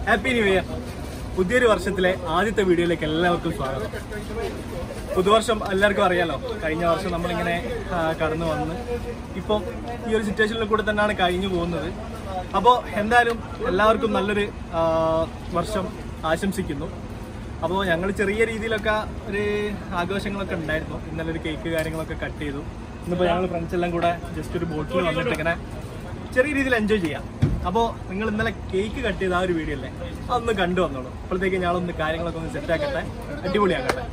Happy new year പുതിയൊരു വർഷത്തിലെ ആദ്യത്തെ വീഡിയോയിലേക്ക് എല്ലാവർക്കും സ്വാഗതം പുതുവർഷം എല്ലാവർക്കും അറിയാലോ കഴിഞ്ഞ വർഷം നമ്മളിങ്ങനെ ആ, കടന്നു വന്ന് ഇപ്പം ഈ ഒരു സിറ്റുവേഷനിൽ കൂടെ തന്നെയാണ് കഴിഞ്ഞു പോകുന്നത് അപ്പോൾ എന്തായാലും എല്ലാവർക്കും നല്ലൊരു ആ, വർഷം ആശംസിക്കുന്നു അപ്പോൾ ഞങ്ങൾ ചെറിയ രീതിയിലൊക്കെ ഒരു ആഘോഷങ്ങളൊക്കെ ഉണ്ടായിരുന്നു ഇന്നലെ ഒരു കേക്ക് കാര്യങ്ങളൊക്കെ കട്ട് ചെയ്തു ഇന്നിപ്പോൾ ഞങ്ങൾ ഫ്രണ്ട്സ് എല്ലാം കൂടെ ജസ്റ്റ് ഒരു ബോട്ടിൽ വന്നിട്ട് ഇങ്ങനെ ചെറിയ രീതിയിൽ എൻജോയ് ചെയ്യാം അപ്പോൾ നിങ്ങൾ ഇന്നലെ കേക്ക് കട്ട് ചെയ്ത ആ ഒരു വീഡിയോ അല്ലേ അതൊന്ന് കണ്ടു വന്നോളൂ അപ്പോഴത്തേക്ക് ഞാനൊന്ന് കാര്യങ്ങളൊക്കെ ഒന്ന് സെറ്റ് ആക്കട്ടെ അടിപൊളിയാക്കട്ടെ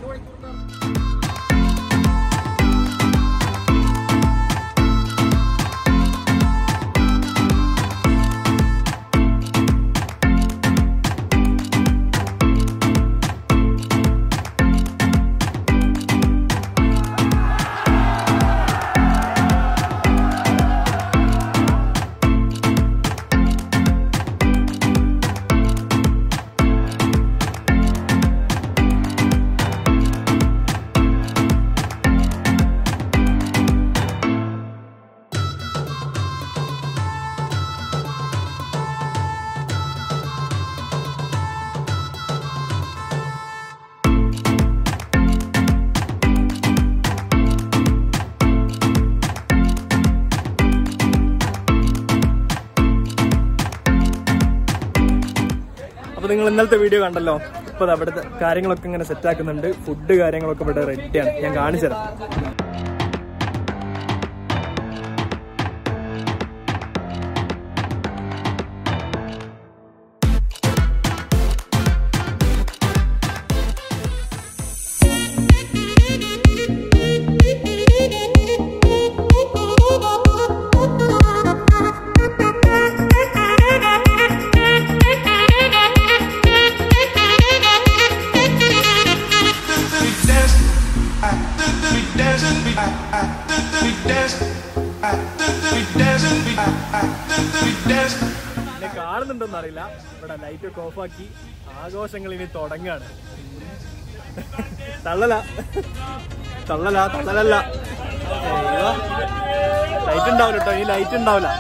അപ്പൊ നിങ്ങൾ ഇന്നലത്തെ വീഡിയോ കണ്ടല്ലോ ഇപ്പൊ ദാ അവിടുത്തെ കാര്യങ്ങളൊക്കെ ഇങ്ങനെ സെറ്റ് ആക്കുന്നുണ്ട് ഫുഡ് കാര്യങ്ങളൊക്കെ ഇവിടെ റെഡിയാണ് ഞാൻ കാണിച്ചു തരാം എന്നെ കാണുന്നുണ്ടോന്ന് അറിയില്ല ഇവിടെ ലൈറ്റ് ഒക്കെ ഓഫാക്കി ആഘോഷങ്ങൾ ഇനി തുടങ്ങാണ് തള്ളല തള്ളല തള്ളലല്ല ലൈറ്റ് ഉണ്ടാവില്ല കേട്ടോ ഈ ലൈറ്റ് ഉണ്ടാവില്ല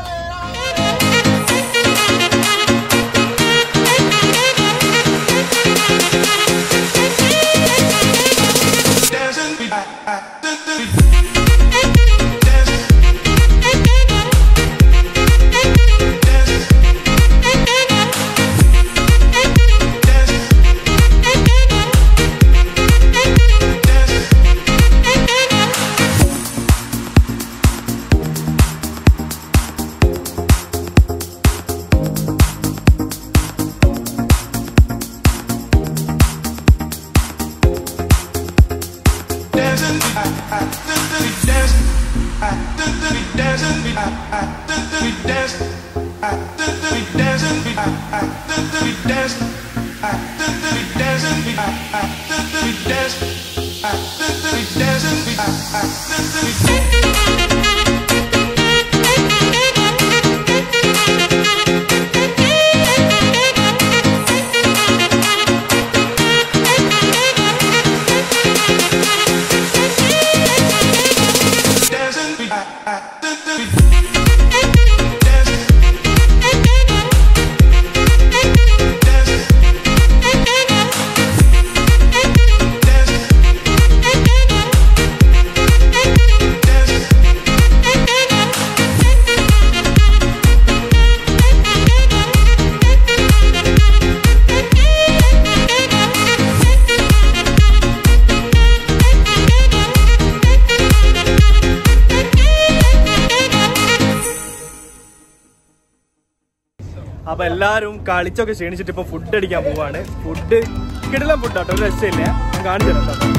അപ്പൊ എല്ലാരും കളിച്ചൊക്കെ ക്ഷീണിച്ചിട്ട് ഇപ്പൊ ഫുഡ് അടിക്കാൻ പോവാണ് ഫുഡ് കിടലം ഫുഡ് ആട്ടോ ഒരു രക്ഷയില്ല ഞാൻ കാണിച്ചു തരാം കേട്ടോ.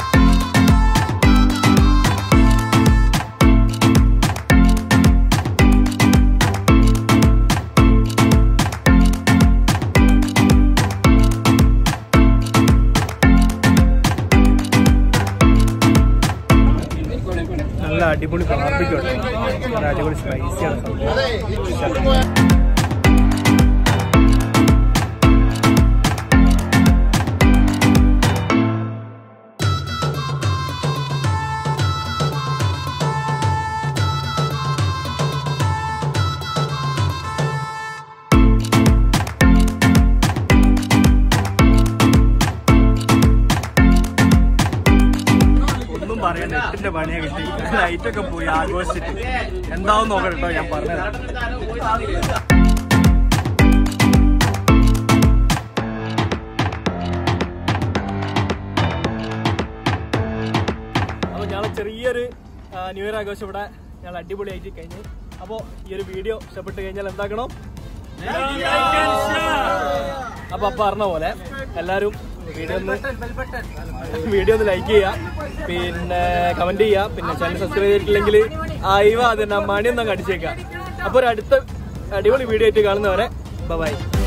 നല്ല അടിപൊളി ബാർബിക്യൂ ഉണ്ട് നല്ല അടിപൊളി സ്പൈസിയാണ് സംഭവം പണിയെ കിട്ടി ലൈറ്റ് ഒക്കെ പോയി ആഘോഷിച്ചിട്ട് എന്താവും നോക്കണം കേട്ടോ ഞാൻ പറഞ്ഞത് അപ്പോൾ ഞങ്ങൾ ചെറിയൊരു ആ, ന്യൂ ഇയർ ആഘോഷം ഇവിടെ ഞങ്ങൾ അടിപൊളിയായിട്ട് കഴിഞ്ഞു അപ്പോൾ ഈ ഒരു വീഡിയോ ഇഷ്ടപ്പെട്ട് കഴിഞ്ഞാൽ എന്താക്കണം അപ്പൊ അപ്പൊ പറഞ്ഞ പോലെ എല്ലാരും വീഡിയോ ഒന്ന് വീഡിയോ ഒന്ന് ലൈക്ക് ചെയ്യുക പിന്നെ കമന്റ് ചെയ്യുക പിന്നെ ചാനൽ സബ്സ്ക്രൈബ് ചെയ്തിട്ടില്ലെങ്കിൽ അയവ അതിന്റെ മണിയൊന്നും അടിച്ചേക്കാം അപ്പൊ ഒരു അടുത്ത അടിപൊളി വീഡിയോ ആയിട്ട് കാണുന്നവരെ ബൈ